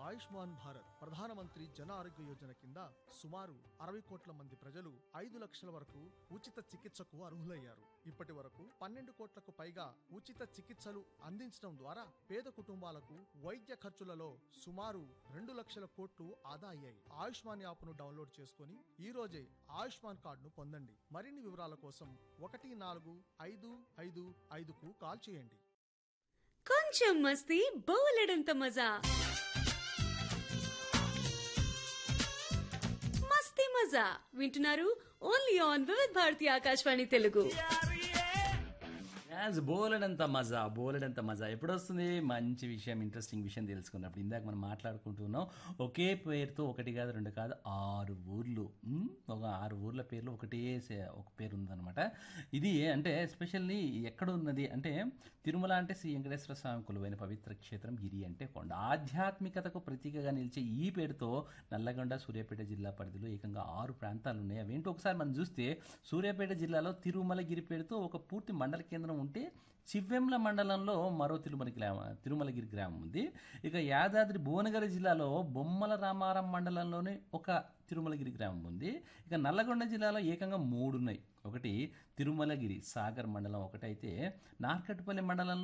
ఆయుష్మాన్ భారత్ ప్రధానమంత్రి జన ఆరోగ్య యోజన కింద సుమారు అరవై కోట్ల మంది ప్రజలు ఐదు లక్షల వరకు ఉచిత చికిత్సకు అర్హులయ్యారు ఇప్పటి వరకు పన్నెండు కోట్లకు పైగా ఉచిత చికిత్సలు అందించడం ద్వారా పేద కుటుంబాలకు వైద్య ఖర్చులలో సుమారు రెండు లక్షల కోట్లు ఆదా అయ్యాయి ఆయుష్మాన్ యాప్ను డౌన్లోడ్ చేసుకుని ఈ రోజే ఆయుష్మాన్ కార్డును పొందండి మరిన్ని వివరాల కోసం ఒకటి నాలుగు ఐదు ఐదు ఐదుకు కాల్ చేయండి కొంచెం మస్తీ బోలెడంత మజా మస్తీ మజా వింటున్నారు only on Vividh Bharati Akashvani Telugu as బోలెడంత మజా బోలెడంత మజా ఎప్పుడు వస్తుంది మంచి విషయం ఇంట్రెస్టింగ్ విషయం తెలుసుకున్నప్పుడు ఇందాక మనం మాట్లాడుకుంటున్నాం ఒకే పేరుతో ఒకటి కాదు రెండు కాదు ఆరు ఊర్లు ఉమ్, ఒక ఆరు ఊర్ల పేర్లు ఒకటే సే- ఒక పేరు ఉందన్నమాట ఇది అంటే ఎస్పెషల్లీ ఎక్కడ ఉన్నది అంటే తిరుమల అంటే శ్రీ వెంకటేశ్వర స్వామి కొలువైన పవిత్ర క్షేత్రం గిరి అంటే కొండ ఆధ్యాత్మికతకు ప్రతీకగా నిలిచే ఈ పేరుతో నల్లగొండ సూర్యాపేట జిల్లా పరిధిలో ఏకంగా ఆరు ప్రాంతాలు ఉన్నాయి అవేంటో ఒకసారి మనం చూస్తే సూర్యాపేట జిల్లాలో తిరుమలగిరి పేరుతో ఒక పూర్తి మండల కేంద్రం ఉంటే చివ్వెంల మండలంలో మరో తిరుమల గ్రామ తిరుమలగిరి గ్రామం ఉంది ఇక యాదాద్రి భువనగిరి జిల్లాలో బొమ్మల రామారం మండలంలోనే ఒక తిరుమలగిరి గ్రామం ఉంది ఇక నల్లగొండ జిల్లాలో ఏకంగా మూడు ఉన్నాయి ఒకటి తిరుమలగిరి సాగర్ మండలం ఒకటైతే నార్కట్పల్లి మండలంలో